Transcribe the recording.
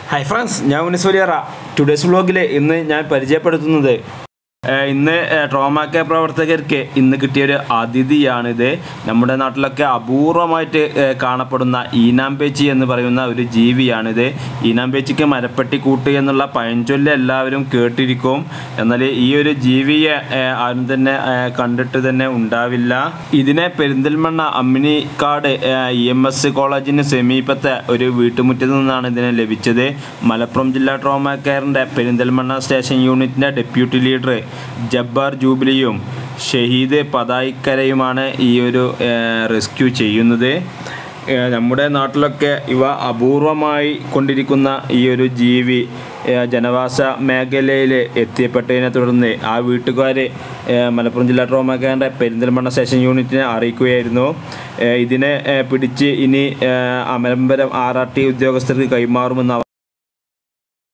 hi friends ഞാൻ മുനിസ്വലിയറ today's വ്ളോഗിൽ ഇന്ന് ഞാൻ പരിചയപ്പെടുത്തുന്നത് ഏഹ് ഇന്ന് ഏഹ് ട്രോമാ കെയർ പ്രവർത്തകർക്ക് ഇന്ന് കിട്ടിയൊരു അതിഥിയാണിത് നമ്മുടെ നാട്ടിലൊക്കെ അപൂർവമായിട്ട് ഏഹ് കാണപ്പെടുന്ന ഈനാമ്പേച്ചി എന്ന് പറയുന്ന ഒരു ജീവിയാണിത് ഈനാമ്പേച്ചിക്ക് മരപ്പെട്ടി കൂട്ട് എന്നുള്ള പഴഞ്ചൊല്ല് എല്ലാവരും കേട്ടിരിക്കും എന്നാൽ ഈ ഒരു ജീവിയെ ഏഹ് ആരും തന്നെ ഏഹ് കണ്ടിട്ട് തന്നെ ഉണ്ടാവില്ല ഇതിനെ Perinthalmanna Amminikkad E M S കോളേജിന് സമീപത്തെ ഒരു വീട്ടുമുറ്റത്ത് നിന്നാണ് ഇതിനെ ലഭിച്ചത് മലപ്പുറം ജില്ലാ ട്രോമാ കെയറിൻ്റെ പെരിന്തൽമണ്ണ സ്റ്റേഷൻ യൂണിറ്റിൻ്റെ ഡെപ്യൂട്ടി ലീഡർ ജബ്ബാർ ജൂബിലിയും ഷഹീദ് പതായിക്കരയുമാണ് ഈ ഒരു ഏഹ്, റെസ്ക്യൂ ചെയ്യുന്നത് ഏഹ്, നമ്മുടെ നാട്ടിലൊക്കെ ഇവ അപൂർവമായി കൊണ്ടിരിക്കുന്ന ഈ ഒരു ജീവി ഏഹ്, ജനവാസ മേഖലയിൽ എത്തിയപ്പെട്ടതിനെ തുടർന്ന് ആ വീട്ടുകാർ മലപ്പുറം ജില്ലാ ട്രോമാ കെയറിൻ്റെ പെരിന്തൽമണ്ണ സ്റ്റേഷൻ യൂണിറ്റിനെ അറിയിക്കുകയായിരുന്നു ഏഹ്, ഇതിനെ ഏഹ്, പിടിച്ച് ഇനി ഏഹ്, അമലമ്പരം ആർ ആർ ടി ഉദ്യോഗസ്ഥർക്ക് കൈമാറുമെന്ന് അവർ